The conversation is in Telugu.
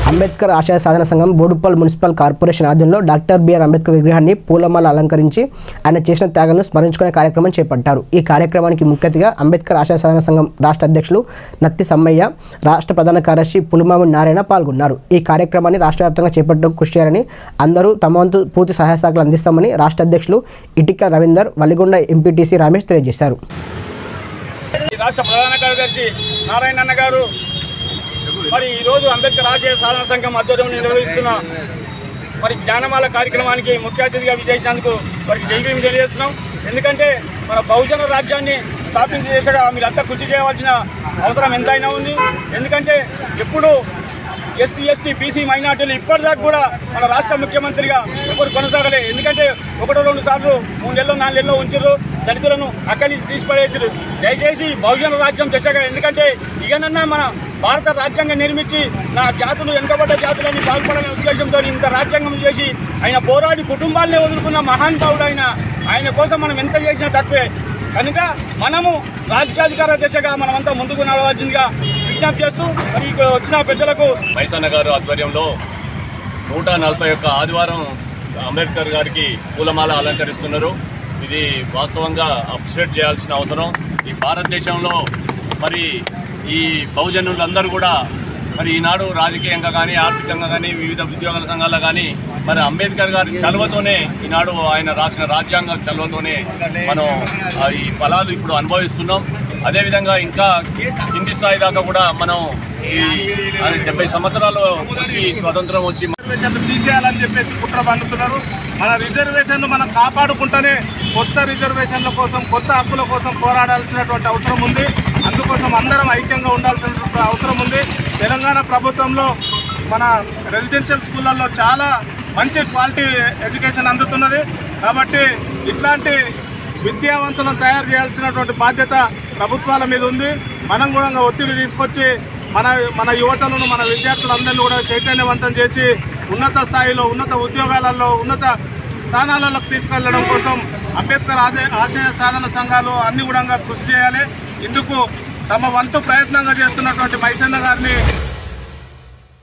అంబేద్కర్ ఆశయ సాధన సంఘం బోడుప్పల్ మున్సిపల్ కార్పొరేషన్ ఆధ్వర్యంలో డాక్టర్ బిఆర్ అంబేద్కర్ విగ్రహాన్ని పూలమాల అలంకరించి ఆయన చేసిన త్యాగాలను స్మరించుకునే కార్యక్రమం చేపట్టారు ఈ కార్యక్రమానికి ముఖ్య అతిథిగా అంబేద్కర్ ఆశయ సాధన సంఘం రాష్ట్ర అధ్యక్షులు నత్తి సమ్మయ్య రాష్ట్ర ప్రధాన కార్యదర్శి పులిమామి నారాయణ పాల్గొన్నారు ఈ కార్యక్రమాన్ని రాష్ట్ర వ్యాప్తంగా చేపట్టడానికి కృషి చేయాలని అందరూ తమ వంతు పూర్తి సహాయ సహకారాలు అందిస్తామని రాష్ట్ర అధ్యక్షులు ఇటిక రవీందర్ వల్లిగొండ ఎంపీటీసీ రమేష్ తెలియజేశారు ఈ రాష్ట్ర ప్రధాన కార్యదర్శి నారాయణ అన్న గారు మరి ఈరోజు అంబేద్కర్ ఆశయ సాధన సంఘం ఆధ్వర్యంలో నిర్వహిస్తున్న మరి జ్ఞానమాల కార్యక్రమానికి ముఖ్య అతిథిగా విజయించినందుకు వారికి జైవీం తెలియజేస్తున్నాం ఎందుకంటే మన బహుజన రాజ్యాన్ని స్థాపించే దిశగా మీరంతా కృషి చేయవలసిన అవసరం ఎంతైనా ఉంది ఎందుకంటే ఎప్పుడు ఎస్సీ ఎస్టీ బీసీ మైనార్టీలు ఇప్పటిదాకా కూడా మన రాష్ట్ర ముఖ్యమంత్రిగా ఎవరు కొనసాగలే ఎందుకంటే ఒకటో రెండు సార్లు మూడు నెలలు నాలుగు నెలలు ఉంచారు దళితులను అక్కడి నుంచి తీసిపడేసారు దయచేసి బహుజన రాజ్యం దిశగా ఎందుకంటే ఇకనన్నా మన భారత రాజ్యాంగం నిర్మించి నా జాతులు వెనుకబడ్డ జాతులని బాగుపడాలనే ఉద్దేశంతో ఇంత రాజ్యాంగం చేసి ఆయన పోరాడి కుటుంబాలనే వదులుకున్న మహానుభావుడు ఆయన ఆయన కోసం మనం ఎంత చేసినా తక్కువే కనుక మనము రాజ్యాధికార దిశగా మనమంతా ముందుకు నడవాల్సిందిగా విజ్ఞప్తి చేస్తూ మరి ఇక్కడ వచ్చిన పెద్దలకు మైసన్న గారు ఆధ్వర్యంలో నూట నలభై ఒక్క ఆదివారం అంబేద్కర్ గారికి పూలమాల అలంకరిస్తున్నారు ఇది వాస్తవంగా అప్రిషియేట్ చేయాల్సిన అవసరం ఈ భారతదేశంలో మరి ఈ బహుజనులందరూ కూడా మరి ఈనాడు రాజకీయంగా కానీ ఆర్థికంగా కానీ వివిధ ఉద్యోగాల సంఘాల్లో కానీ మరి అంబేద్కర్ గారి చలవతోనే ఈనాడు ఆయన రాసిన రాజ్యాంగం చలవతోనే మనం ఆ, ఈ ఫలాలు ఇప్పుడు అనుభవిస్తున్నాం అదేవిధంగా ఇంకా కింది స్థాయి దాకా కూడా మనం ఈ డెబ్బై సంవత్సరాలు వచ్చి స్వతంత్రం వచ్చి రిజర్వేషన్లు తీసేయాలని చెప్పేసి కుట్ర పన్నుతున్నారు మన రిజర్వేషన్లు మనం కాపాడుకుంటేనే కొత్త రిజర్వేషన్ల కోసం కొత్త హక్కుల కోసం పోరాడాల్సినటువంటి అవసరం ఉంది అందుకోసం అందరం ఐక్యంగా ఉండాల్సినటువంటి అవసరం ఉంది తెలంగాణ ప్రభుత్వంలో మన రెసిడెన్షియల్ స్కూళ్ళల్లో చాలా మంచి క్వాలిటీ ఎడ్యుకేషన్ అందుతున్నది కాబట్టి ఇట్లాంటి విద్యావంతులను తయారు చేయాల్సినటువంటి బాధ్యత ప్రభుత్వాల మీద ఉంది మనం కూడా ఒత్తిడి తీసుకొచ్చి మన మన యువతలను మన విద్యార్థులందరినీ కూడా చైతన్యవంతం చేసి ఉన్నత స్థాయిలో ఉన్నత ఉద్యోగాలలో ఉన్నత స్థానాలకు తీసుకెళ్లడం కోసం అంబేద్కర్ ఆదే ఆశయ సాధన సంఘాలు అన్ని కూడా కృషి చేయాలి ఇందుకు తమ వంతు ప్రయత్నంగా చేస్తున్నటువంటి మైసన్న గారిని